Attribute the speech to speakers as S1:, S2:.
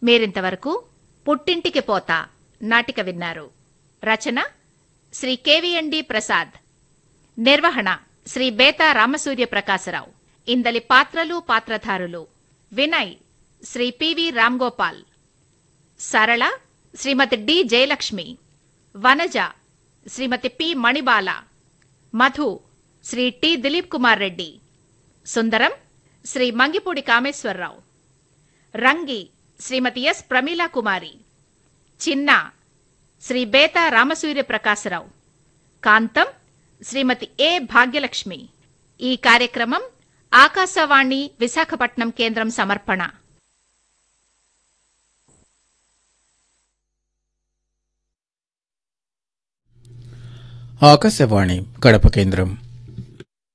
S1: మీరింతవరకు పుట్టింటికి పోత నాటిక విన్నారు రచన శ్రీ కెవిఎండి ప్రసాద్ నిర్వహణ శ్రీ బేతా రామసూర్య ప్రకాశరావు ఇందలి పాత్రలు పాత్రధారులు Vinay Shri P V Ramgopal Sarala Shrimati D Jayalakshmi Vanaja Shrimati P Manibala Madhu Shri T Dilip Kumar Reddy Sundaram Shri Mangipudi Kameswararao Rangi Shrimati S Pramila Kumari Chinna Shri Betha Ramasurya Prakasarao కాంతం శ్రీమతి ఏ భాగ్యలక్ష్మి ఈ కార్యక్రమం ఆకాశవాణి విశాఖపట్నం కేంద్రం సమర్పణ
S2: ఆకాశవాణి కడప కేంద్రం